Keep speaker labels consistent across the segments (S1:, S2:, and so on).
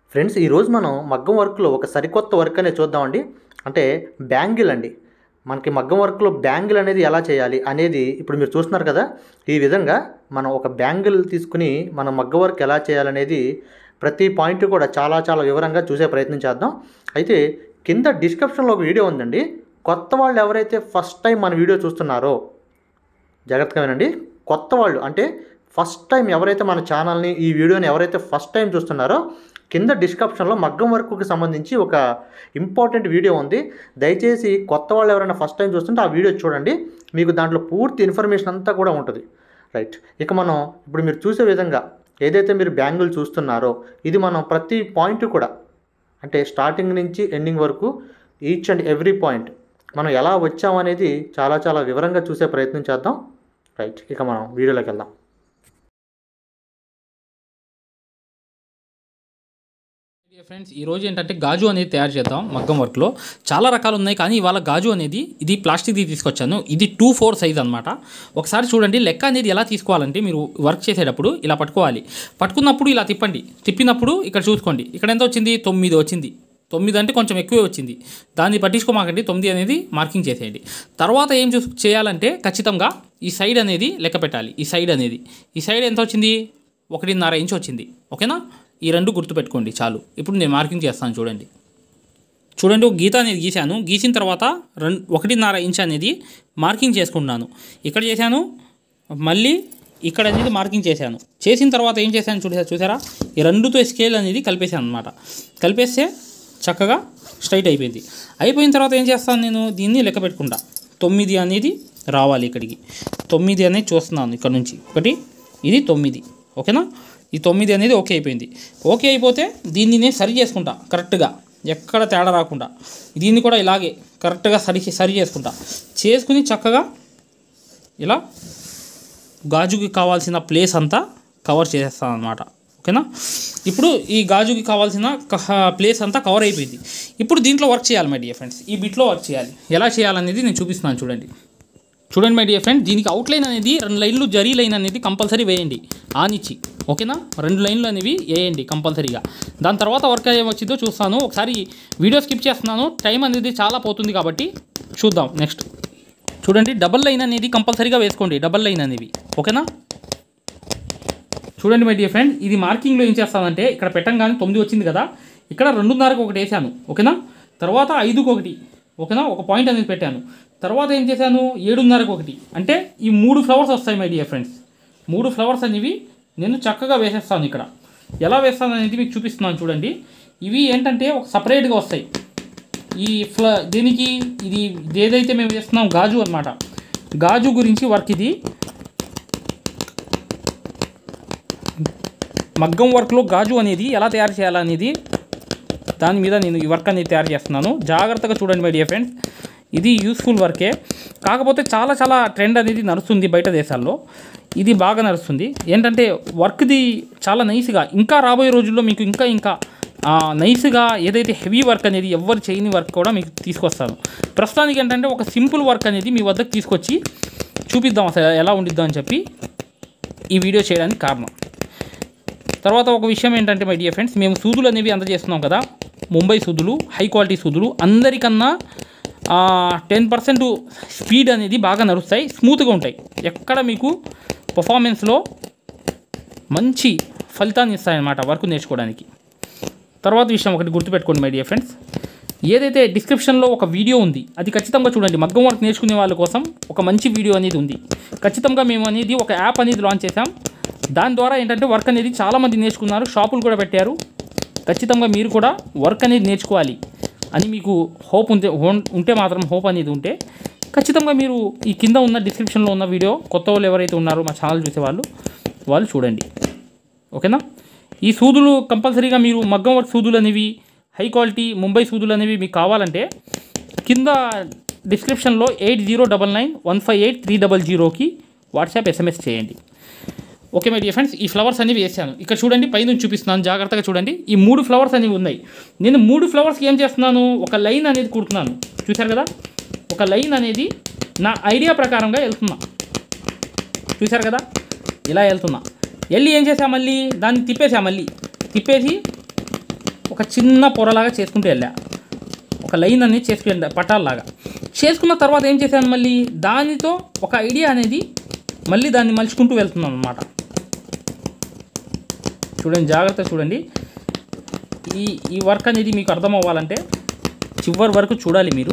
S1: friends ఈరోజు మనం మగ్గం వర్క్లో ఒక సరికొత్త వర్క్ అనేది చూద్దామండి అంటే బ్యాంగిల్ అండి మనకి మగ్గం వర్క్లో బ్యాంగిల్ అనేది ఎలా చేయాలి అనేది ఇప్పుడు మీరు చూస్తున్నారు కదా ఈ విధంగా మనం ఒక బ్యాంగిల్ తీసుకుని మనం మగ్గం వర్క్ ఎలా చేయాలనేది ప్రతి పాయింట్ కూడా చాలా చాలా వివరంగా చూసే ప్రయత్నం చేద్దాం అయితే కింద డిస్క్రిప్షన్లో ఒక వీడియో ఉందండి కొత్త వాళ్ళు ఎవరైతే ఫస్ట్ టైం మన వీడియో చూస్తున్నారో జాగ్రత్తగా వినండి కొత్త వాళ్ళు అంటే ఫస్ట్ టైం ఎవరైతే మన ఛానల్ని ఈ వీడియోని ఎవరైతే ఫస్ట్ టైం చూస్తున్నారో కింద డిస్క్రిప్షన్లో మగ్గం వర్క్కి సంబంధించి ఒక ఇంపార్టెంట్ వీడియో ఉంది దయచేసి కొత్త వాళ్ళు ఎవరైనా ఫస్ట్ టైం చూస్తుంటే ఆ వీడియో చూడండి మీకు దాంట్లో పూర్తి ఇన్ఫర్మేషన్ అంతా కూడా ఉంటుంది రైట్ ఇక మనం ఇప్పుడు మీరు చూసే విధంగా ఏదైతే మీరు బ్యాంగిల్ చూస్తున్నారో ఇది మనం ప్రతి పాయింట్ కూడా అంటే స్టార్టింగ్ నుంచి ఎండింగ్ వరకు ఈచ్ అండ్ ఎవ్రీ పాయింట్ మనం ఎలా వచ్చామనేది చాలా చాలా వివరంగా చూసే ప్రయత్నం చేద్దాం రైట్ ఇక మనం వీడియోలోకి వెళ్దాం
S2: ఫ్రెండ్స్ ఈ రోజు ఏంటంటే గాజు అనేది తయారు చేద్దాం మగ్గం వర్క్లో చాలా రకాలు ఉన్నాయి కానీ ఇవాళ గాజు అనేది ఇది ప్లాస్టిక్ది తీసుకొచ్చాను ఇది టూ ఫోర్ సైజ్ అనమాట ఒకసారి చూడండి లెక్క అనేది ఎలా తీసుకోవాలంటే మీరు వర్క్ చేసేటప్పుడు ఇలా పట్టుకోవాలి పట్టుకున్నప్పుడు ఇలా తిప్పండి తిప్పినప్పుడు ఇక్కడ చూసుకోండి ఇక్కడ ఎంత వచ్చింది తొమ్మిది వచ్చింది తొమ్మిది అంటే కొంచెం ఎక్కువే వచ్చింది దాన్ని పట్టించుకోమాకండి తొమ్మిది అనేది మార్కింగ్ చేసేయండి తర్వాత ఏం చూ చేయాలంటే ఖచ్చితంగా ఈ సైడ్ అనేది లెక్క పెట్టాలి ఈ సైడ్ అనేది ఈ సైడ్ ఎంత వచ్చింది ఒకటిన్నర ఇంచ్ వచ్చింది ఓకేనా ఈ రెండు గుర్తుపెట్టుకోండి చాలు ఇప్పుడు నేను మార్కింగ్ చేస్తాను చూడండి చూడండి ఒక గీత అనేది గీశాను గీసిన తర్వాత రెండు ఒకటిన్నర ఇంచ్ అనేది మార్కింగ్ చేసుకుంటున్నాను ఇక్కడ చేశాను మళ్ళీ ఇక్కడ అనేది మార్కింగ్ చేశాను చేసిన తర్వాత ఏం చేశాను చూసా చూసారా ఈ రెండుతో స్కేల్ అనేది కలిపేశాను అనమాట కలిపేస్తే చక్కగా స్ట్రైట్ అయిపోయింది అయిపోయిన తర్వాత ఏం చేస్తాను నేను దీన్ని లెక్క పెట్టుకుంటా తొమ్మిది అనేది రావాలి ఇక్కడికి తొమ్మిది అనేది చూస్తున్నాను ఇక్కడ నుంచి ఒకటి ఇది తొమ్మిది ఓకేనా ఈ తొమ్మిది అనేది ఓకే అయిపోయింది ఓకే అయిపోతే దీన్ని నేను సరి చేసుకుంటా కరెక్ట్గా ఎక్కడ తేడా రాకుండా దీన్ని కూడా ఇలాగే కరెక్ట్గా సరి సరి చేసుకుంటా చేసుకుని చక్కగా ఇలా గాజుకి కావాల్సిన ప్లేస్ అంతా కవర్ చేసేస్తాను అనమాట ఓకేనా ఇప్పుడు ఈ గాజుకి కావాల్సిన క- ప్లేస్ అంతా కవర్ అయిపోయింది ఇప్పుడు దీంట్లో వర్క్ చేయాలి మై డియర్ ఫ్రెండ్స్ ఈ బిట్లో వర్క్ చేయాలి ఎలా చేయాలనేది నేను చూపిస్తున్నాను చూడండి చూడండి మై డియర్ ఫ్రెండ్ దీనికి అవుట్లైన్ అనేది రెండు లైన్లు జరీ లైన్ అనేది కంపల్సరీ వేయండి ఆనిచ్చి ఓకేనా రెండు లైన్లు అనేవి వేయండి కంపల్సరీగా దాని తర్వాత వర్క్ ఏమొచ్చిందో చూస్తాను ఒకసారి వీడియో స్కిప్ చేస్తున్నాను టైం అనేది చాలా పోతుంది కాబట్టి చూద్దాం నెక్స్ట్ చూడండి డబల్ లైన్ అనేది కంపల్సరీగా వేసుకోండి డబల్ లైన్ అనేవి ఓకేనా చూడండి మై డియర్ ఫ్రెండ్ ఇది మార్కింగ్లో ఏం చేస్తానంటే ఇక్కడ పెట్టంగానే తొమ్మిది వచ్చింది కదా ఇక్కడ రెండున్నరకు ఒకటి వేసాను ఓకేనా తర్వాత ఐదుకు ఒకటి ఓకేనా ఒక పాయింట్ అనేది పెట్టాను తర్వాత ఏం చేశాను ఏడున్నరకు ఒకటి అంటే ఈ మూడు ఫ్లవర్స్ వస్తాయి మై డియర్ ఫ్రెండ్స్ మూడు ఫ్లవర్స్ అనేవి నేను చక్కగా వేసేస్తాను ఇక్కడ ఎలా వేస్తాను అనేది మీకు చూపిస్తున్నాను చూడండి ఇవి ఏంటంటే ఒక సపరేట్గా వస్తాయి ఈ ఫ్ల దీనికి ఇది ఇది ఏదైతే మేము వేస్తున్నాం గాజు అన్నమాట గాజు గురించి వర్క్ ఇది మగ్గం వర్క్లో గాజు అనేది ఎలా తయారు చేయాలనేది దాని మీద నేను ఈ వర్క్ అనేది తయారు చేస్తున్నాను జాగ్రత్తగా చూడండి మై డియర్ ఫ్రెండ్స్ ఇది యూస్ఫుల్ వర్కే కాకపోతే చాలా చాలా ట్రెండ్ అనేది నడుస్తుంది బయట దేశాల్లో ఇది బాగా నడుస్తుంది ఏంటంటే వర్క్ది చాలా నైస్గా ఇంకా రాబోయే రోజుల్లో మీకు ఇంకా ఇంకా ఆ, నైస్గా ఏదైతే హెవీ వర్క్ అనేది ఎవరు చేయని వర్క్ కూడా మీకు తీసుకొస్తాను ప్రస్తుతానికి ఏంటంటే ఒక సింపుల్ వర్క్ అనేది మీ వద్దకు తీసుకొచ్చి చూపిద్దాం అసలు ఎలా ఉండిద్దాం అని చెప్పి ఈ వీడియో చేయడానికి కారణం తర్వాత ఒక విషయం ఏంటంటే మై డియర్ ఫ్రెండ్స్ మేము సూదులు అనేవి అందజేస్తున్నాం కదా ముంబై సూదులు హై క్వాలిటీ సూదులు అందరికన్నా టెన్ పర్సెంట్ స్పీడ్ అనేది బాగా నడుస్తాయి స్మూత్గా ఉంటాయి ఎక్కడ మీకు పర్ఫార్మెన్స్లో మంచి ఫలితాన్ని ఇస్తాయన్నమాట వర్క్ నేర్చుకోవడానికి తర్వాత విషయం ఒకటి గుర్తుపెట్టుకోండి మై డియర్ ఫ్రెండ్స్ ఏదైతే డిస్క్రిప్షన్లో ఒక వీడియో ఉంది అది ఖచ్చితంగా చూడండి మగ్గం వర్క్ నేర్చుకునే వాళ్ళ కోసం ఒక మంచి వీడియో అనేది ఉంది ఖచ్చితంగా మేము అనేది ఒక యాప్ అనేది లాంచ్ చేసాం దాని ద్వారా ఏంటంటే వర్క్ అనేది చాలామంది నేర్చుకున్నారు షాపులు కూడా పెట్టారు ఖచ్చితంగా మీరు కూడా వర్క్ అనేది నేర్చుకోవాలి అని మీకు హోప్ ఉంటే హోన్- ఉంటే మాత్రం హోప్ అనేది ఉంటే ఖచ్చితంగా మీరు ఈ కింద ఉన్న డిస్క్రిప్షన్లో ఉన్న వీడియో కొత్త వాళ్ళు ఎవరైతే ఉన్నారో మా ఛానల్ చూసేవాళ్ళు వాళ్ళు చూడండి ఓకేనా ఈ సూదులు కంపల్సరీగా మీరు మగ్గం వర్క్ సూదులు అనేవి హై క్వాలిటీ ముంబై సూదులు అనేవి మీకు కావాలంటే కింద డిస్క్రిప్షన్లో eight zero double nine one five eight three double జీరోకి వాట్సాప్ ఎస్ఎంఎస్ చేయండి ఓకే మై డియర్ ఫ్రెండ్స్ ఈ ఫ్లవర్స్ అనేవి వేసాను ఇక్కడ చూడండి పైనుంచి చూపిస్తున్నాను జాగ్రత్తగా చూడండి ఈ మూడు ఫ్లవర్స్ అనేవి ఉన్నాయి నేను మూడు ఫ్లవర్స్కి ఏం చేస్తున్నాను ఒక లైన్ అనేది కుడుతున్నాను చూశారు కదా ఒక లైన్ అనేది నా ఐడియా ప్రకారంగా వెళ్తున్నా చూశారు కదా ఇలా వెళ్తున్నా వెళ్ళి ఏం చేసా మళ్ళీ దాన్ని తిప్పేసా మళ్ళీ తిప్పేసి ఒక చిన్న పొరలాగా చేసుకుంటూ వెళ్ళా ఒక లైన్ అనేది చేసుకుని పటాల్లాగా చేసుకున్న తర్వాత ఏం చేశాను మళ్ళీ దానితో ఒక ఐడియా అనేది మళ్ళీ దాన్ని మలుచుకుంటూ వెళ్తున్నాను అనమాట చూడండి జాగ్రత్త చూడండి ఈ ఈ వర్క్ అనేది మీకు అర్థం అవ్వాలంటే చివరి వరకు చూడాలి మీరు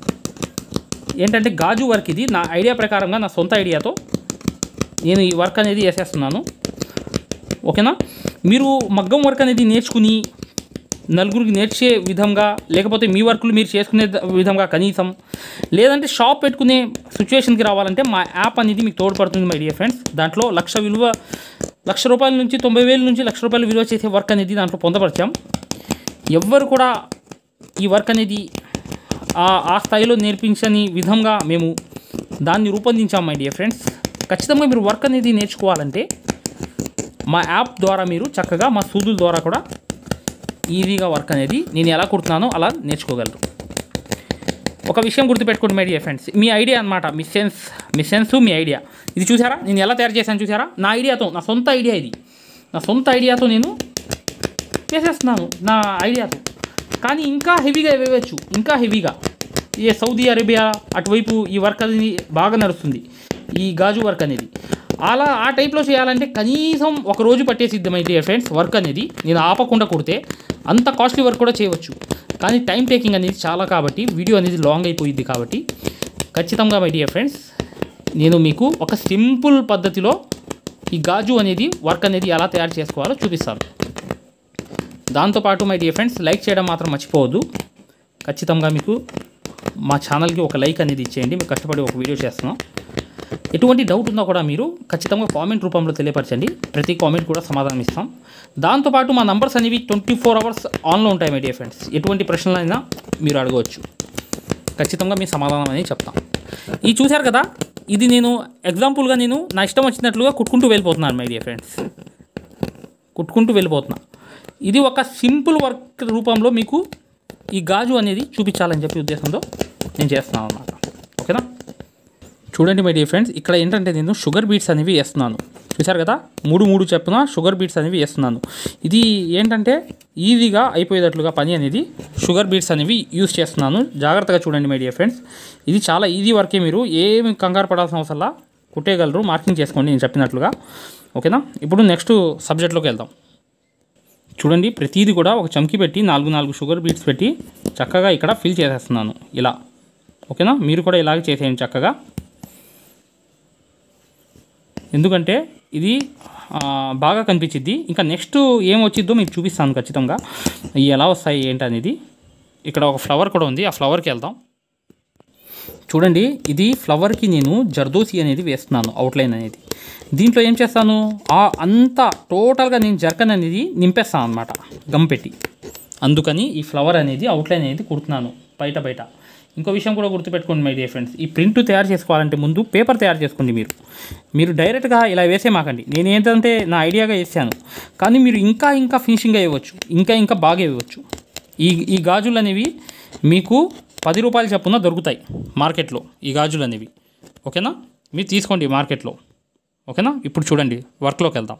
S2: ఏంటంటే గాజు వర్క్ ఇది నా ఐడియా ప్రకారంగా నా సొంత ఐడియాతో నేను ఈ వర్క్ అనేది వేసేస్తున్నాను ఓకేనా మీరు మగ్గం వర్క్ అనేది నేర్చుకుని నలుగురికి నేర్చే విధంగా లేకపోతే మీ వర్క్లు మీరు చేసుకునే ద- విధంగా కనీసం లేదంటే షాప్ పెట్టుకునే సిచ్యువేషన్కి రావాలంటే మా యాప్ అనేది మీకు తోడ్పడుతుంది మై డియర్ ఫ్రెండ్స్ దాంట్లో లక్ష విలువ లక్ష రూపాయల నుంచి తొంభై వేల నుంచి లక్ష రూపాయల విలువ చేసే వర్క్ అనేది దాంట్లో పొందపరిచాం ఎవ్వరు కూడా ఈ వర్క్ అనేది ఆ ఆ స్థాయిలో నేర్పించని విధంగా మేము దాన్ని రూపొందించాం మై డియర్ ఫ్రెండ్స్ ఖచ్చితంగా మీరు వర్క్ అనేది నేర్చుకోవాలంటే మా యాప్ ద్వారా మీరు చక్కగా మా సూదుల ద్వారా కూడా ఈజీగా వర్క్ అనేది నేను ఎలా కుడుతున్నానో అలా నేర్చుకోగలరు ఒక విషయం గుర్తుపెట్టుకోండి మై డియర్ ఫ్రెండ్స్ మీ ఐడియా అనమాట మీ సెన్స్ మీ సెన్స్ మీ ఐడియా ఇది చూసారా నేను ఎలా తయారు చేశాను చూసారా నా ఐడియాతో నా సొంత ఐడియా ఇది నా సొంత ఐడియాతో నేను చేసేస్తున్నాను నా ఐడియాతో కానీ ఇంకా హెవీగా వేయవచ్చు ఇంకా హెవీగా ఏ సౌదీ అరేబియా అటువైపు ఈ వర్క్ అనేది బాగా నడుస్తుంది ఈ గాజు వర్క్ అనేది అలా ఆ టైప్లో చేయాలంటే కనీసం ఒక రోజు పట్టేసిద్ది మై డియర్ ఫ్రెండ్స్ వర్క్ అనేది నేను ఆపకుండా కుడితే అంత కాస్ట్లీ వర్క్ కూడా చేయవచ్చు కానీ టైం టేకింగ్ అనేది చాలా కాబట్టి వీడియో అనేది లాంగ్ అయిపోయింది కాబట్టి ఖచ్చితంగా మై డియర్ ఫ్రెండ్స్ నేను మీకు ఒక సింపుల్ పద్ధతిలో ఈ గాజు అనేది వర్క్ అనేది ఎలా తయారు చేసుకోవాలో చూపిస్తాను దాంతోపాటు మై డియర్ ఫ్రెండ్స్ లైక్ చేయడం మాత్రం మర్చిపోవద్దు ఖచ్చితంగా మీకు మా ఛానల్కి ఒక లైక్ అనేది ఇచ్చేయండి మీకు కష్టపడి ఒక వీడియో చేస్తున్నాం ఎటువంటి డౌట్ ఉన్నా కూడా మీరు ఖచ్చితంగా కామెంట్ రూపంలో తెలియపరచండి ప్రతి కామెంట్ కూడా సమాధానం ఇస్తాం దాంతోపాటు మా నంబర్స్ అనేవి ట్వంటీ ఫోర్ అవర్స్ ఆన్లో ఉంటాయి మై డియర్ ఫ్రెండ్స్ ఎటువంటి ప్రశ్నలైనా మీరు అడగవచ్చు ఖచ్చితంగా మీ సమాధానం అనేది చెప్తాం ఇది చూశారు కదా ఇది నేను ఎగ్జాంపుల్గా నేను నా ఇష్టం వచ్చినట్లుగా కుట్టుకుంటూ వెళ్ళిపోతున్నాను మై డియర్ ఫ్రెండ్స్ కుట్టుకుంటూ వెళ్ళిపోతున్నా ఇది ఒక సింపుల్ వర్క్ రూపంలో మీకు ఈ గాజు అనేది చూపించాలని చెప్పి ఉద్దేశంతో నేను చేస్తున్నాను అన్నమాట ఓకేనా చూడండి మై డియర్ ఫ్రెండ్స్ ఇక్కడ ఏంటంటే నేను షుగర్ బీట్స్ అనేవి వేస్తున్నాను చూశారు కదా మూడు మూడు చెప్పున షుగర్ బీట్స్ అనేవి వేస్తున్నాను ఇది ఏంటంటే ఈజీగా అయిపోయేటట్లుగా పని అనేది షుగర్ బీట్స్ అనేవి యూస్ చేస్తున్నాను జాగ్రత్తగా చూడండి మై డియర్ ఫ్రెండ్స్ ఇది చాలా ఈజీ వర్కే మీరు ఏమి కంగారు పడాల్సిన అవసరంలా కుట్టేయగలరు మార్కింగ్ చేసుకోండి నేను చెప్పినట్లుగా ఓకేనా ఇప్పుడు నెక్స్ట్ సబ్జెక్ట్లోకి వెళ్దాం చూడండి ప్రతిదీ కూడా ఒక చమ్కి పెట్టి నాలుగు నాలుగు షుగర్ బీట్స్ పెట్టి చక్కగా ఇక్కడ ఫిల్ చేసేస్తున్నాను ఇలా ఓకేనా మీరు కూడా ఇలాగే చేసేయండి చక్కగా ఎందుకంటే ఇది ఆ, బాగా కనిపించిద్ది ఇంకా నెక్స్ట్ ఏం వచ్చిద్దో మీకు చూపిస్తాను ఖచ్చితంగా ఇవి ఎలా వస్తాయి ఏంటి అనేది ఇక్కడ ఒక ఫ్లవర్ కూడా ఉంది ఆ ఫ్లవర్కి వెళ్దాం చూడండి ఇది ఫ్లవర్కి నేను జర్దోసి అనేది వేస్తున్నాను అవుట్లైన్ అనేది దీంట్లో ఏం చేస్తాను ఆ అంతా టోటల్గా నేను జర్కన్ అనేది నింపేస్తాను అనమాట గమ్ పెట్టి అందుకని ఈ ఫ్లవర్ అనేది అవుట్లైన్ అనేది కుడుతున్నాను బయట బయట ఇంకో విషయం కూడా గుర్తుపెట్టుకోండి మై డియర్ ఫ్రెండ్స్ ఈ ప్రింట్ తయారు చేసుకోవాలంటే ముందు పేపర్ తయారు చేసుకోండి మీరు మీరు డైరెక్ట్గా ఇలా వేసే మాకండి నేను ఏంటంటే నా ఐడియాగా వేసాను కానీ మీరు ఇంకా ఇంకా ఫినిషింగ్ వేయవచ్చు ఇంకా ఇంకా బాగా వేయవచ్చు ఈ ఈ గాజులు అనేవి మీకు పది రూపాయలు చొప్పున దొరుకుతాయి మార్కెట్లో ఈ గాజులు అనేవి ఓకేనా మీరు తీసుకోండి మార్కెట్లో ఓకేనా ఇప్పుడు చూడండి వర్క్లోకి వెళ్దాం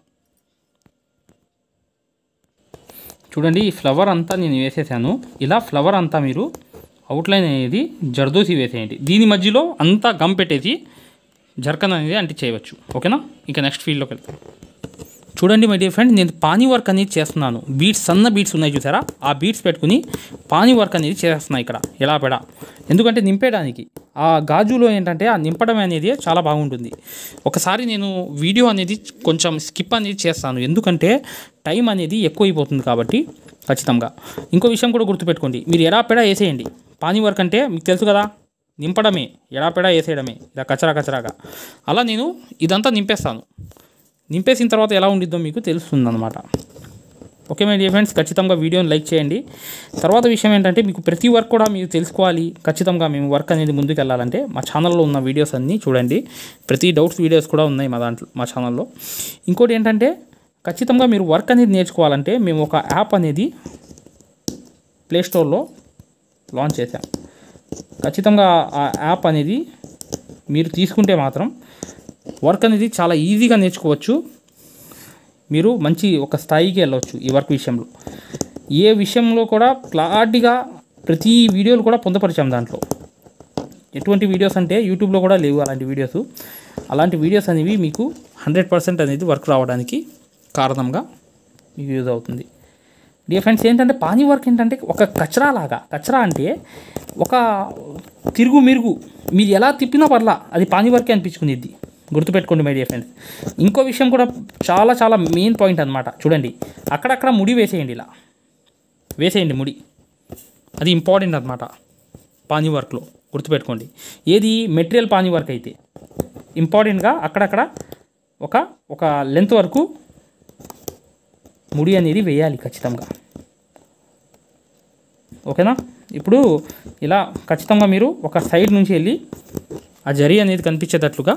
S2: చూడండి ఈ ఫ్లవర్ అంతా నేను వేసేసాను ఇలా ఫ్లవర్ అంతా మీరు అవుట్లైన్ అనేది జర్దోసి వేసేయండి దీని మధ్యలో అంతా గమ్ పెట్టేసి జర్కన్ అనేది అంటే చేయవచ్చు ఓకేనా ఇంకా నెక్స్ట్ ఫీల్డ్లోకి వెళ్తాం చూడండి మై డియర్ ఫ్రెండ్ నేను పానీ వర్క్ అనేది చేస్తున్నాను బీట్స్ సన్న బీట్స్ ఉన్నాయి చూసారా ఆ బీట్స్ పెట్టుకుని పానీ వర్క్ అనేది చేస్తున్నాను ఇక్కడ ఎలా పెడా ఎందుకంటే నింపేయడానికి ఆ గాజులో ఏంటంటే ఆ నింపడం అనేది చాలా బాగుంటుంది ఒకసారి నేను వీడియో అనేది కొంచెం స్కిప్ అనేది చేస్తాను ఎందుకంటే టైం అనేది ఎక్కువైపోతుంది కాబట్టి ఖచ్చితంగా ఇంకో విషయం కూడా గుర్తుపెట్టుకోండి మీరు ఎడాపెడా వేసేయండి పానీ వర్క్ అంటే మీకు తెలుసు కదా నింపడమే ఎడాపెడా వేసేయడమే ఇలా కచరా కచరాగా అలా నేను ఇదంతా నింపేస్తాను నింపేసిన తర్వాత ఎలా ఉండిద్దో మీకు తెలుస్తుంది అనమాట ఓకే మై డియర్ ఫ్రెండ్స్ ఖచ్చితంగా వీడియోని లైక్ చేయండి తర్వాత విషయం ఏంటంటే మీకు ప్రతి వర్క్ కూడా మీరు తెలుసుకోవాలి ఖచ్చితంగా మేము వర్క్ అనేది ముందుకు వెళ్ళాలంటే మా ఛానల్లో ఉన్న వీడియోస్ అన్నీ చూడండి ప్రతి డౌట్స్ వీడియోస్ కూడా ఉన్నాయి మా దాంట్లో మా ఛానల్లో ఇంకోటి ఏంటంటే ఖచ్చితంగా మీరు వర్క్ అనేది నేర్చుకోవాలంటే మేము ఒక యాప్ అనేది ప్లేస్టోర్లో లాంచ్ చేశాం ఖచ్చితంగా ఆ యాప్ అనేది మీరు తీసుకుంటే మాత్రం వర్క్ అనేది చాలా ఈజీగా నేర్చుకోవచ్చు మీరు మంచి ఒక స్థాయికి వెళ్ళవచ్చు ఈ వర్క్ విషయంలో ఏ విషయంలో కూడా క్లారిటీగా ప్రతి వీడియోలు కూడా పొందపరిచాం దాంట్లో ఎటువంటి వీడియోస్ అంటే యూట్యూబ్లో కూడా లేవు అలాంటి వీడియోస్ అలాంటి వీడియోస్ అనేవి మీకు హండ్రెడ్ పర్సెంట్ అనేది వర్క్ రావడానికి కారణంగా మీకు యూజ్ అవుతుంది డియర్ ఫ్రెండ్స్ ఏంటంటే పానీ వర్క్ ఏంటంటే ఒక కచరా లాగా కచరా అంటే ఒక తిరుగు మిరుగు మీరు ఎలా తిప్పినా పర్లా అది పానీ వర్కే అనిపించుకునేది గుర్తుపెట్టుకోండి మై డియర్ ఫ్రెండ్స్ ఇంకో విషయం కూడా చాలా చాలా మెయిన్ పాయింట్ అనమాట చూడండి అక్కడక్కడ ముడి వేసేయండి ఇలా వేసేయండి ముడి అది ఇంపార్టెంట్ అనమాట పానీ వర్క్లో గుర్తుపెట్టుకోండి ఏది మెటీరియల్ పానీ వర్క్ అయితే ఇంపార్టెంట్గా అక్కడక్కడ ఒక ఒక లెంత్ వరకు ముడి అనేది వేయాలి ఖచ్చితంగా ఓకేనా ఇప్పుడు ఇలా ఖచ్చితంగా మీరు ఒక సైడ్ నుంచి వెళ్ళి ఆ జరి అనేది కనిపించేటట్లుగా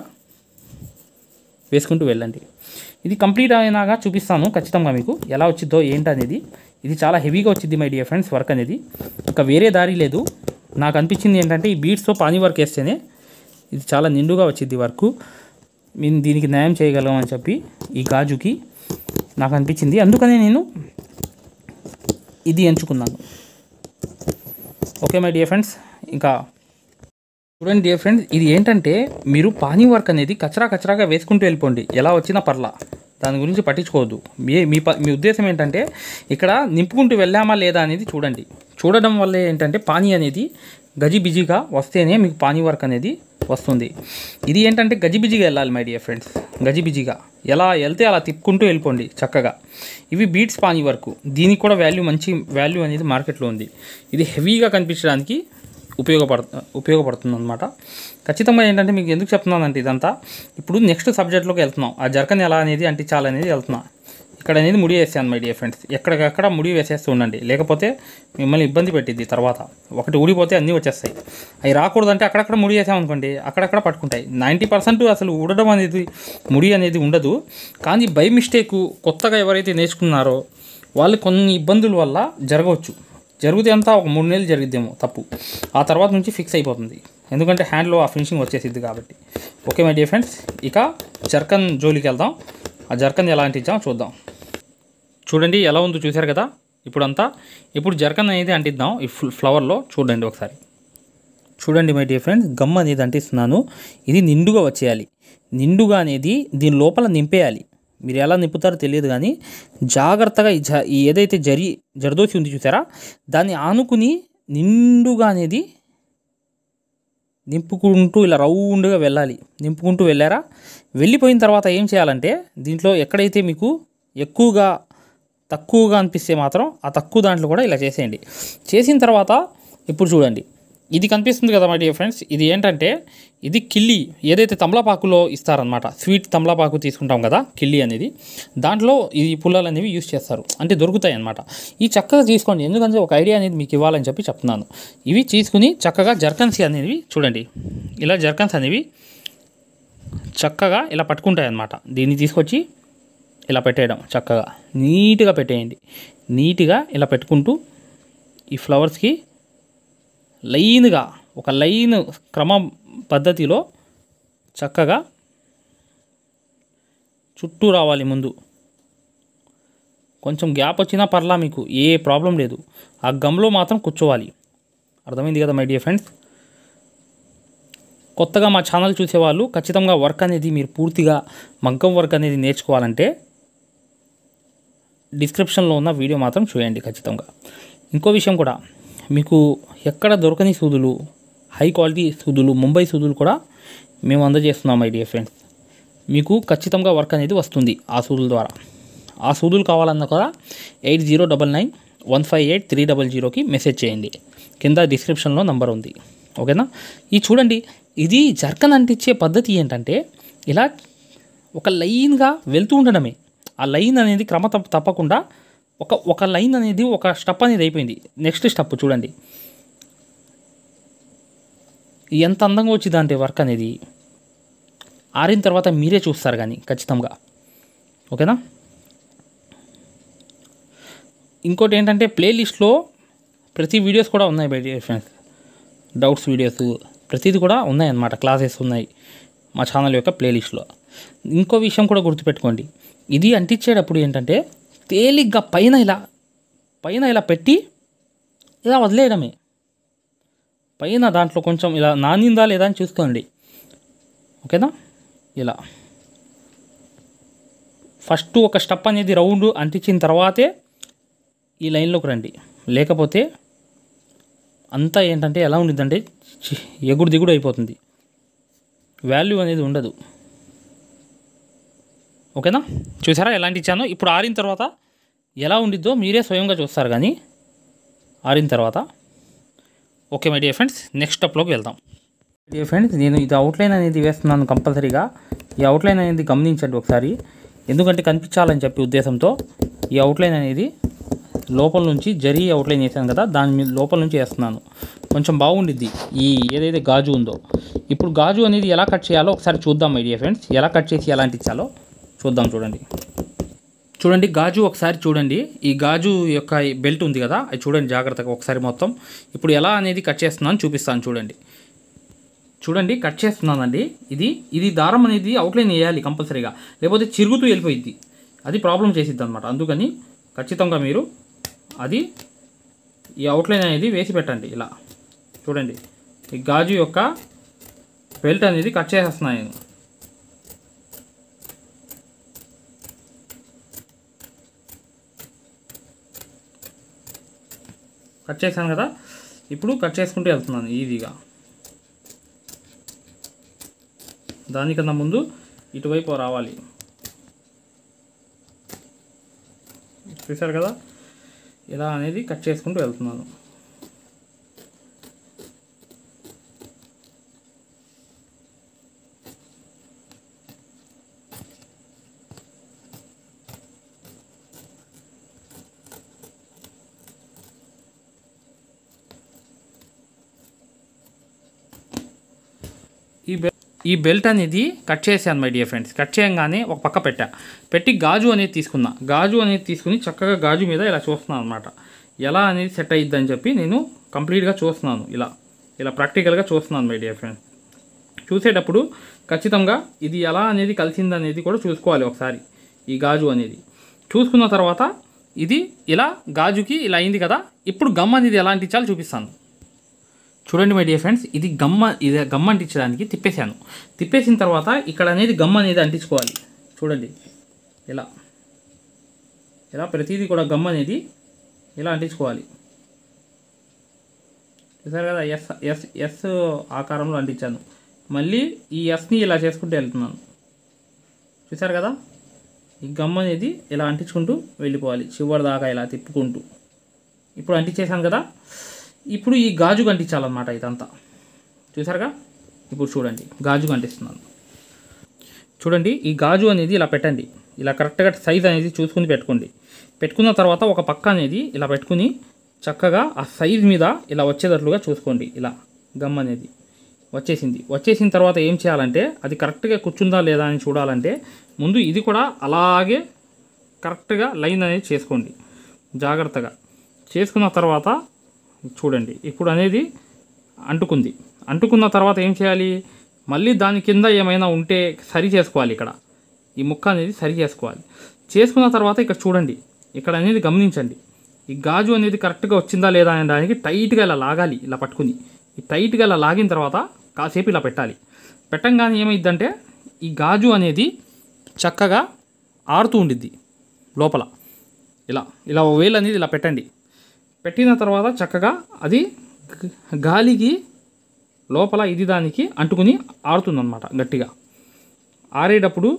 S2: వేసుకుంటూ వెళ్ళండి ఇది కంప్లీట్ అయినాక చూపిస్తాను ఖచ్చితంగా మీకు ఎలా వచ్చిందో ఏంటనేది ఇది చాలా హెవీగా వచ్చింది మై డియర్ ఫ్రెండ్స్ వర్క్ అనేది ఇంకా వేరే దారి లేదు నాకు అనిపించింది ఏంటంటే ఈ బీడ్స్తో పానీ వర్క్ వేస్తేనే ఇది చాలా నిండుగా వచ్చింది వర్క్ మేము దీనికి న్యాయం చేయగలం అని చెప్పి ఈ గాజుకి నాకు అనిపించింది అందుకనే నేను ఇది ఎంచుకున్నాను ఓకే మై డియర్ ఫ్రెండ్స్ ఇంకా చూడండి డియర్ ఫ్రెండ్స్ ఇది ఏంటంటే మీరు పానీ వర్క్ అనేది కచరా కచరాగా వేసుకుంటూ వెళ్ళిపోండి ఎలా వచ్చినా పర్లా దాని గురించి పట్టించుకోవద్దు మీ మీ ప మీ ఉద్దేశం ఏంటంటే ఇక్కడ నింపుకుంటూ వెళ్ళామా లేదా అనేది చూడండి చూడడం వల్ల ఏంటంటే పానీ అనేది గజిబిజిగా వస్తేనే మీకు పానీ వర్క్ అనేది వస్తుంది ఇది ఏంటంటే గజిబిజిగా వెళ్ళాలి మై డియర్ ఫ్రెండ్స్ గజిబిజిగా ఎలా వెళ్తే అలా తిప్పుకుంటూ వెళ్ళిపోండి చక్కగా ఇవి బీట్స్ పానీ వర్క్ దీనికి కూడా వాల్యూ మంచి వాల్యూ అనేది మార్కెట్లో ఉంది ఇది హెవీగా కనిపించడానికి ఉపయోగపడ ఉపయోగపడుతుంది అనమాట ఖచ్చితంగా ఏంటంటే మీకు ఎందుకు చెప్తున్నానంటే ఇదంతా ఇప్పుడు నెక్స్ట్ సబ్జెక్ట్లోకి వెళ్తున్నాం ఆ జర్కన్ ఎలా అనేది అంటించాలనేది వెళ్తున్నా ఇక్కడ అనేది ముడి వేసాను మై డియర్ ఫ్రెండ్స్ ఎక్కడికక్కడ ముడి వేసేస్తూ ఉండండి లేకపోతే మిమ్మల్ని ఇబ్బంది పెట్టింది తర్వాత ఒకటి ఊడిపోతే అన్నీ వచ్చేస్తాయి అవి రాకూడదంటే అక్కడక్కడ ముడి వేసామనుకోండి అక్కడక్కడ పట్టుకుంటాయి నైంటీ పర్సెంట్ అసలు ఊడడం అనేది ముడి అనేది ఉండదు కానీ బై మిస్టేక్ కొత్తగా ఎవరైతే నేర్చుకున్నారో వాళ్ళు కొన్ని ఇబ్బందుల వల్ల జరగవచ్చు జరిగితే అంతా ఒక మూడు నెలలు జరిగిద్దేమో తప్పు ఆ తర్వాత నుంచి ఫిక్స్ అయిపోతుంది ఎందుకంటే హ్యాండ్లో ఆ ఫినిషింగ్ వచ్చేసిద్ది కాబట్టి ఓకే మై డియర్ ఫ్రెండ్స్ ఇక జర్కన్ జోలికి వెళ్దాం ఆ జర్కన్ ఎలా అంటించాం చూద్దాం చూడండి ఎలా ఉందో చూశారు కదా ఇప్పుడంతా ఇప్పుడు జర్కన్ అనేది అంటిద్దాం ఈ ఫ్ల- ఫ్లవర్లో చూడండి ఒకసారి చూడండి మై డియర్ ఫ్రెండ్స్ గమ్ అనేది అంటిస్తున్నాను ఇది నిండుగా వచ్చేయాలి నిండుగా అనేది దీని లోపల నింపేయాలి మీరు ఎలా నింపుతారో తెలియదు కానీ జాగ్రత్తగా ఈ జ ఈ ఏదైతే జరి జరదోసి ఉంది చూసారా దాన్ని ఆనుకుని నిండుగా అనేది నింపుకుంటూ ఇలా రౌండ్గా వెళ్ళాలి నింపుకుంటూ వెళ్ళారా వెళ్ళిపోయిన తర్వాత ఏం చేయాలంటే దీంట్లో ఎక్కడైతే మీకు ఎక్కువగా తక్కువగా అనిపిస్తే మాత్రం ఆ తక్కువ దాంట్లో కూడా ఇలా చేసేయండి చేసిన తర్వాత ఇప్పుడు చూడండి ఇది కనిపిస్తుంది కదా మై డియర్ ఫ్రెండ్స్ ఇది ఏంటంటే ఇది కిల్లి ఏదైతే తమలపాకులో ఇస్తారనమాట స్వీట్ తమలపాకు తీసుకుంటాం కదా కిల్లి అనేది దాంట్లో ఈ పుల్లలు అనేవి యూస్ చేస్తారు అంటే దొరుకుతాయి అనమాట ఈ చక్కగా తీసుకోండి ఎందుకంటే ఒక ఐడియా అనేది మీకు ఇవ్వాలని చెప్పి చెప్తున్నాను ఇవి తీసుకుని చక్కగా జర్కన్స్ అనేవి చూడండి ఇలా జర్కన్స్ అనేవి చక్కగా ఇలా పట్టుకుంటాయి అన్నమాట దీన్ని తీసుకొచ్చి ఇలా పెట్టేయడం చక్కగా నీట్గా పెట్టేయండి నీట్గా ఇలా పెట్టుకుంటూ ఈ ఫ్లవర్స్కి లైన్గా ఒక లైన్ క్రమ పద్ధతిలో చక్కగా చుట్టూ రావాలి ముందు కొంచెం గ్యాప్ వచ్చినా పర్లా మీకు ఏ ప్రాబ్లం లేదు ఆ గమ్లో మాత్రం కూర్చోవాలి అర్థమైంది కదా మై డియర్ ఫ్రెండ్స్ కొత్తగా మా ఛానల్ చూసేవాళ్ళు ఖచ్చితంగా వర్క్ అనేది మీరు పూర్తిగా మగ్గం వర్క్ అనేది నేర్చుకోవాలంటే డిస్క్రిప్షన్లో ఉన్న వీడియో మాత్రం చూడండి ఖచ్చితంగా ఇంకో విషయం కూడా మీకు ఎక్కడ దొరకని సూదులు హై క్వాలిటీ సూదులు ముంబై సూదులు కూడా మేము అందజేస్తున్నాం మై డియర్ ఫ్రెండ్స్ మీకు ఖచ్చితంగా వర్క్ అనేది వస్తుంది ఆ సూదుల ద్వారా ఆ సూదులు కావాలన్నా కూడా eight zero double nine one five eight three double జీరోకి మెసేజ్ చేయండి కింద డిస్క్రిప్షన్లో నంబర్ ఉంది ఓకేనా ఈ చూడండి ఇది జర్కన్ అంటించే పద్ధతి ఏంటంటే ఇలా ఒక లైన్గా వెళ్తూ ఉండడమే ఆ లైన్ అనేది క్రమ తప్ప తప్పకుండా ఒక ఒక లైన్ అనేది ఒక స్టెప్ అనేది అయిపోయింది నెక్స్ట్ స్టెప్ చూడండి ఎంత అందంగా వచ్చిందంటే వర్క్ అనేది ఆరిన తర్వాత మీరే చూస్తారు కానీ ఖచ్చితంగా ఓకేనా ఇంకోటి ఏంటంటే ప్లేలిస్ట్లో ప్రతి వీడియోస్ కూడా ఉన్నాయి బయట ఫ్రెండ్స్ డౌట్స్ వీడియోస్ ప్రతిది కూడా ఉన్నాయన్నమాట క్లాసెస్ ఉన్నాయి మా ఛానల్ యొక్క ప్లేలిస్ట్లో ఇంకో విషయం కూడా గుర్తుపెట్టుకోండి ఇది అంటించేటప్పుడు ఏంటంటే తేలిగ్గా పైన ఇలా పైన ఇలా పెట్టి ఇలా వదిలేయడమే పైన దాంట్లో కొంచెం ఇలా నానిందా లేదా అని చూసుకోండి ఓకేనా ఇలా ఫస్ట్ ఒక స్టెప్ అనేది రౌండ్ అంటించిన తర్వాతే ఈ లైన్లోకి రండి లేకపోతే అంతా ఏంటంటే ఎలా ఉండిద్దంటే చి- ఎగుడు దిగుడు అయిపోతుంది వాల్యూ అనేది ఉండదు ఓకేనా చూసారా ఎలాంటి ఇచ్చానో ఇప్పుడు ఆరిన తర్వాత ఎలా ఉండిద్దో మీరే స్వయంగా చూస్తారు కానీ ఆరిన తర్వాత okay my dear friends next స్టెప్లోకి వెళ్దాం డియర్ ఫ్రెండ్స్ నేను ఇది అవుట్లైన్ అనేది వేస్తున్నాను కంపల్సరీగా ఈ అవుట్లైన్ అనేది గమనించండి ఒకసారి ఎందుకంటే కనిపించాలని చెప్పి ఉద్దేశంతో ఈ అవుట్లైన్ అనేది లోపల నుంచి జరీ అవుట్లైన్ వేసాను కదా దాని మీద లోపల నుంచి వేస్తున్నాను కొంచెం బాగుండిద్ది ఈ ఏదైతే గాజు ఉందో ఇప్పుడు గాజు అనేది ఎలా కట్ చేయాలో ఒకసారి చూద్దాం మై డియర్ ఫ్రెండ్స్ ఎలా కట్ చేసి ఎలా అంటించాలో చూద్దాం చూడండి చూడండి గాజు ఒకసారి చూడండి ఈ గాజు యొక్క ఈ బెల్ట్ ఉంది కదా అది చూడండి జాగ్రత్తగా ఒకసారి మొత్తం ఇప్పుడు ఎలా అనేది కట్ చేస్తున్నాను చూపిస్తాను చూడండి చూడండి కట్ చేస్తున్నానండి ఇది ఇది దారం అనేది అవుట్లైన్ వేయాలి కంపల్సరీగా లేకపోతే చిరుగుతూ వెళ్ళిపోయిద్ది అది ప్రాబ్లం చేసిద్ది అనమాట అందుకని ఖచ్చితంగా మీరు అది ఈ అవుట్లైన్ అనేది వేసి పెట్టండి ఇలా చూడండి ఈ గాజు యొక్క బెల్ట్ అనేది కట్ చేసేస్తున్నాను నేను కట్ చేశాను కదా ఇప్పుడు కట్ చేసుకుంటూ వెళ్తున్నాను ఈజీగా దానికన్నా ముందు ఇటువైపు రావాలి చూశారు కదా ఇలా అనేది కట్ చేసుకుంటూ వెళ్తున్నాను ఈ బె ఈ బెల్ట్ అనేది కట్ చేశాను మై డియర్ ఫ్రెండ్స్ కట్ చేయగానే ఒక పక్క పెట్టా పెట్టి గాజు అనేది తీసుకున్నా గాజు అనేది తీసుకుని చక్కగా గాజు మీద ఇలా చూస్తున్నాను అనమాట ఎలా అనేది సెట్ అయ్యిద్దని చెప్పి నేను కంప్లీట్గా చూస్తున్నాను ఇలా ఇలా ప్రాక్టికల్గా చూస్తున్నాను మై డియర్ ఫ్రెండ్స్ చూసేటప్పుడు ఖచ్చితంగా ఇది ఎలా అనేది కలిసింది అనేది కూడా చూసుకోవాలి ఒకసారి ఈ గాజు అనేది చూసుకున్న తర్వాత ఇది ఇలా గాజుకి ఇలా అయింది కదా ఇప్పుడు గమ్ అనేది ఎలా అంటించాలో చూపిస్తాను చూడండి మై డియర్ ఫ్రెండ్స్ ఇది గమ్మ ఇది గమ్ అంటించడానికి తిప్పేశాను తిప్పేసిన తర్వాత ఇక్కడ అనేది గమ్ అనేది అంటించుకోవాలి చూడండి ఇలా ఇలా ప్రతిదీ కూడా గమ్ అనేది ఇలా అంటించుకోవాలి చూసారు కదా ఎస్ ఎస్ ఎస్ ఆకారంలో అంటించాను మళ్ళీ ఈ ఎస్ని ఇలా చేసుకుంటూ వెళ్తున్నాను చూసారు కదా ఈ గమ్ అనేది ఇలా అంటించుకుంటూ వెళ్ళిపోవాలి చివరి దాకా ఇలా తిప్పుకుంటూ ఇప్పుడు అంటించేసాను కదా ఇప్పుడు ఈ గాజు అంటించాలన్నమాట ఇదంతా చూసారుగా ఇప్పుడు చూడండి గాజు అంటిస్తున్నాను చూడండి ఈ గాజు అనేది ఇలా పెట్టండి ఇలా కరెక్ట్గా సైజ్ అనేది చూసుకుని పెట్టుకోండి పెట్టుకున్న తర్వాత ఒక పక్క అనేది ఇలా పెట్టుకుని చక్కగా ఆ సైజ్ మీద ఇలా వచ్చేటట్లుగా చూసుకోండి ఇలా గమ్ అనేది వచ్చేసింది వచ్చేసిన తర్వాత ఏం చేయాలంటే అది కరెక్ట్గా కూర్చుందా లేదా అని చూడాలంటే ముందు ఇది కూడా అలాగే కరెక్ట్గా లైన్ అనేది చేసుకోండి జాగ్రత్తగా చేసుకున్న తర్వాత చూడండి ఇప్పుడు అనేది అంటుకుంది అంటుకున్న తర్వాత ఏం చేయాలి మళ్ళీ దాని కింద ఏమైనా ఉంటే సరి చేసుకోవాలి ఇక్కడ ఈ ముక్క అనేది సరి చేసుకోవాలి చేసుకున్న తర్వాత ఇక్కడ చూడండి ఇక్కడ అనేది గమనించండి ఈ గాజు అనేది కరెక్ట్గా వచ్చిందా లేదా అనే దానికి టైట్గా ఇలా లాగాలి ఇలా పట్టుకుని ఈ టైట్గా ఇలా లాగిన తర్వాత కాసేపు ఇలా పెట్టాలి పెట్టంగానే ఏమైందంటే ఈ గాజు అనేది చక్కగా ఆరుతూ ఉండిద్ది లోపల ఇలా ఇలా ఓ వేలు అనేది ఇలా పెట్టండి పెట్టిన తర్వాత చక్కగా అది గ- గాలికి లోపల ఇది దానికి అంటుకుని ఆరుతుందన్నమాట గట్టిగా ఆరేటప్పుడు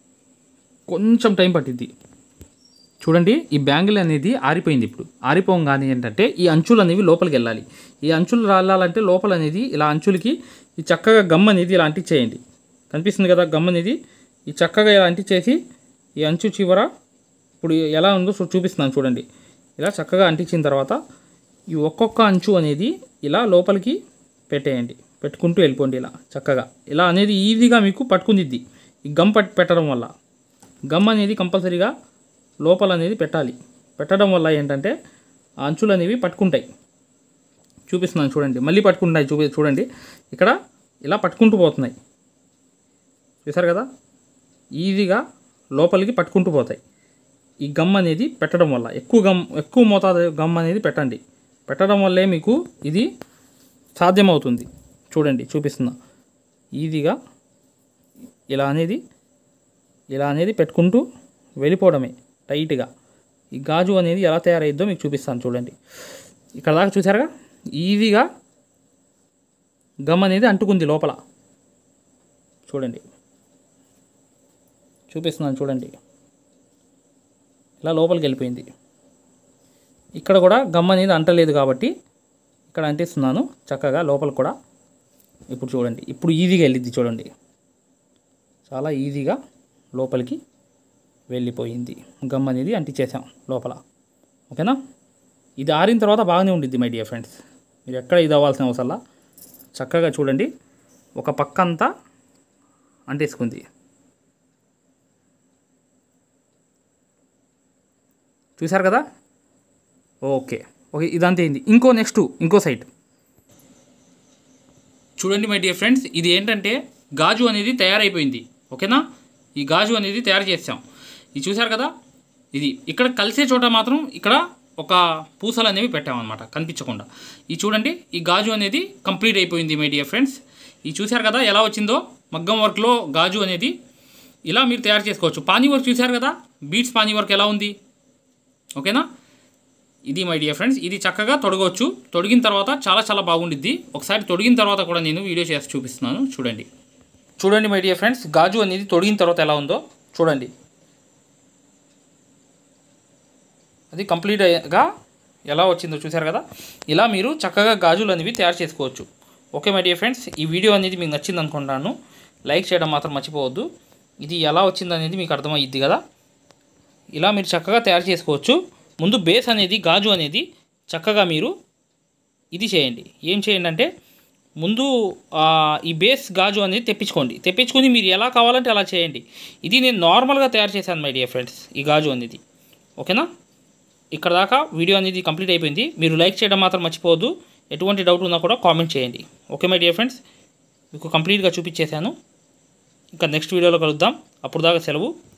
S2: కొంచెం టైం పట్టిద్ది చూడండి ఈ బ్యాంగిల్ అనేది ఆరిపోయింది ఇప్పుడు ఆరిపోగానే ఏంటంటే ఈ అంచులు అనేవి లోపలికి వెళ్ళాలి ఈ అంచులు రాలాలంటే లోపల అనేది ఇలా అంచులకి ఈ చక్కగా గమ్ అనేది ఇలా అంటించేయండి కనిపిస్తుంది కదా గమ్ అనేది ఈ చక్కగా ఇలా అంటించేసి ఈ అంచు చివర ఇప్పుడు ఎలా ఉందో చూ- చూపిస్తున్నాను చూడండి ఇలా చక్కగా అంటించిన తర్వాత ఈ ఒక్కొక్క అంచు అనేది ఇలా లోపలికి పెట్టేయండి పెట్టుకుంటూ వెళ్ళిపోండి ఇలా చక్కగా ఇలా అనేది ఈజీగా మీకు పట్టుకుందిద్ది ఈ గమ్ పట్టి పెట్టడం వల్ల గమ్ అనేది కంపల్సరీగా లోపల అనేది పెట్టాలి పెట్టడం వల్ల ఏంటంటే ఆ అంచులు అనేవి పట్టుకుంటాయి చూపిస్తున్నాను చూడండి మళ్ళీ పట్టుకుంటున్నాయి చూపి చూడండి ఇక్కడ ఇలా పట్టుకుంటూ పోతున్నాయి చూసారు కదా ఈజీగా లోపలికి పట్టుకుంటూ పోతాయి ఈ గమ్ అనేది పెట్టడం వల్ల ఎక్కువ గమ్ ఎక్కువ మోతాదు గమ్ అనేది పెట్టండి పెట్టడం వల్లే మీకు ఇది సాధ్యమవుతుంది చూడండి చూపిస్తున్నా ఈజీగా ఇలా అనేది ఇలా అనేది పెట్టుకుంటూ వెళ్ళిపోవడమే టైట్గా ఈ గాజు అనేది ఎలా తయారైద్దో మీకు చూపిస్తాను చూడండి ఇక్కడ దాకా చూసారుగా ఈజీగా గమ్ అనేది అంటుకుంది లోపల చూడండి చూపిస్తున్నాను చూడండి ఇలా లోపలికి వెళ్ళిపోయింది ఇక్కడ కూడా గమ్ అనేది అంటలేదు కాబట్టి ఇక్కడ అంటిస్తున్నాను చక్కగా లోపల కూడా ఇప్పుడు చూడండి ఇప్పుడు ఈజీగా వెళ్ళిద్ది చూడండి చాలా ఈజీగా లోపలికి వెళ్ళిపోయింది గమ్ అనేది అంటించేసాం లోపల ఓకేనా ఇది ఆరిన తర్వాత బాగానే ఉండిద్ది మై డియర్ ఫ్రెండ్స్ మీరు ఎక్కడ ఇది అవ్వాల్సిన అవసరంలా చక్కగా చూడండి ఒక పక్క అంతా అంటేసుకుంది చూశారు కదా ఓకే ఓకే ఇదంతా అయింది ఇంకో నెక్స్ట్ ఇంకో సైడ్ చూడండి మై డియర్ ఫ్రెండ్స్ ఇది ఏంటంటే గాజు అనేది తయారైపోయింది ఓకేనా ఈ గాజు అనేది తయారు చేసాం ఇది చూశారు కదా ఇది ఇక్కడ కలిసే చోట మాత్రం ఇక్కడ ఒక పూసలు అనేవి పెట్టామన్నమాట కనిపించకుండా ఇది చూడండి ఈ గాజు అనేది కంప్లీట్ అయిపోయింది మై డియర్ ఫ్రెండ్స్ ఇది చూశారు కదా ఎలా వచ్చిందో మగ్గం వర్క్లో గాజు అనేది ఇలా మీరు తయారు చేసుకోవచ్చు పానీ వర్క్ చూశారు కదా బీట్స్ పానీ వర్క్ ఎలా ఉంది ఓకేనా ఇది మై డియర్ ఫ్రెండ్స్ ఇది చక్కగా తొడగవచ్చు తొడిగిన తర్వాత చాలా చాలా బాగుండిద్ది ఒకసారి తొడిగిన తర్వాత కూడా నేను వీడియో చేసి చూపిస్తున్నాను చూడండి చూడండి మై డియర్ ఫ్రెండ్స్ గాజు అనేది తొడిగిన తర్వాత ఎలా ఉందో చూడండి అది కంప్లీట్గా ఎలా వచ్చిందో చూశారు కదా ఇలా మీరు చక్కగా గాజులు అనేవి తయారు చేసుకోవచ్చు ఓకే మై డియర్ ఫ్రెండ్స్ ఈ వీడియో అనేది మీకు నచ్చింది అనుకుంటాను లైక్ చేయడం మాత్రం మర్చిపోవద్దు ఇది ఎలా వచ్చింది అనేది మీకు అర్థమయ్యిద్ది కదా ఇలా మీరు చక్కగా తయారు చేసుకోవచ్చు ముందు బేస్ అనేది గాజు అనేది చక్కగా మీరు ఇది చేయండి ఏం చేయండి అంటే ముందు ఆ, ఈ బేస్ గాజు అనేది తెప్పించుకోండి తెప్పించుకొని మీరు ఎలా కావాలంటే అలా చేయండి ఇది నేను నార్మల్గా తయారు చేశాను మై డియర్ ఫ్రెండ్స్ ఈ గాజు అనేది ఓకేనా ఇక్కడ దాకా వీడియో అనేది కంప్లీట్ అయిపోయింది మీరు లైక్ చేయడం మాత్రం మర్చిపోవద్దు ఎటువంటి డౌట్ ఉన్నా కూడా కామెంట్ చేయండి ఓకే మై డియర్ ఫ్రెండ్స్ మీకు కంప్లీట్గా చూపించేశాను ఇంకా నెక్స్ట్ వీడియోలో కలుద్దాం అప్పుడు దాకా సెలవు